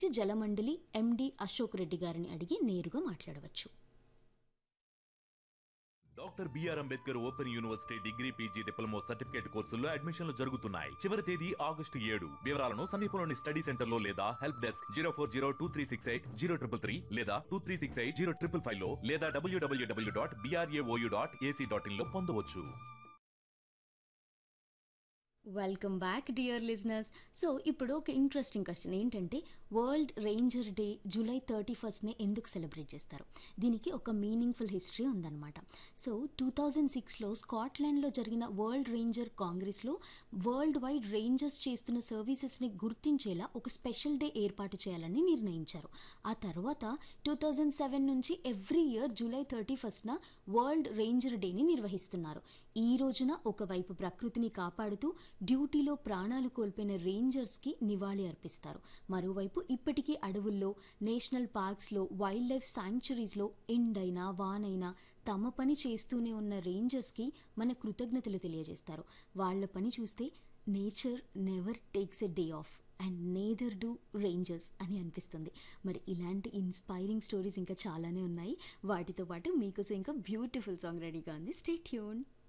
జలమండలి ఎండి అశోక్ రెడ్డి గారిని అడిగి నేరుగా మాట్లాడవచ్చు doctor BR Ambedkar open university degree PG diploma certificate కోర్సుల్లో అడ్మిషన్లు జరుగుతున్నాయి చివరి తేదీ ఆగస్టు ఏడు వివరాలను సమీపంలోని స్టడీ సెంటర్ లో లేదా help desk zero four zero two three six eight zero triple three లేదా two three six eight zero triple five లో లేదా W W W dot B R A O U dot A C dot in లో పొందవచ్చు welcome back dear listeners so ఇప్పుడు ఒక interesting question ఏంటంటే world ranger day July thirty ఫస్ట్నే ఎందుకు సెలబ్రేట్ చేస్తారు దీనికి ఒక మీనింగ్ఫుల్ హిస్టరీ ఉందన్నమాట సో టూ థౌజండ్ సిక్స్లో స్కాట్లాండ్లో జరిగిన వరల్డ్ రేంజర్ కాంగ్రెస్లో వరల్డ్ వైడ్ రేంజర్స్ చేస్తున్న సర్వీసెస్ని గుర్తించేలా ఒక స్పెషల్ డే ఏర్పాటు చేయాలని నిర్ణయించారు ఆ తర్వాత టూ థౌజండ్ సెవెన్ నుంచి ఎవ్రీ ఇయర్ జూలై థర్టీ ఫస్ట్న వరల్డ్ రేంజర్ డేని నిర్వహిస్తున్నారు ఈ రోజున ఒకవైపు ప్రకృతిని కాపాడుతూ డ్యూటీలో ప్రాణాలు కోల్పోయిన రేంజర్స్కి నివాళి అర్పిస్తారు మరోవైపు ఇప్పటికీ అడవుల్లో నేషనల్ పార్క్స్లో వైల్డ్ లైఫ్ శాంక్చురీస్లో ఎండైనా వానైనా తమ పని చేస్తూనే ఉన్న రేంజర్స్కి మన కృతజ్ఞతలు తెలియజేస్తారు వాళ్ళ పని చూస్తే nature never takes a day off and neither do rangers అని అనిపిస్తుంది మరి ఇలాంటి ఇన్స్పైరింగ్ స్టోరీస్ ఇంకా చాలానే ఉన్నాయి వాటితో పాటు మీకోసం ఇంకా బ్యూటిఫుల్ సాంగ్ రెడీగా ఉంది స్టే ట్యూన్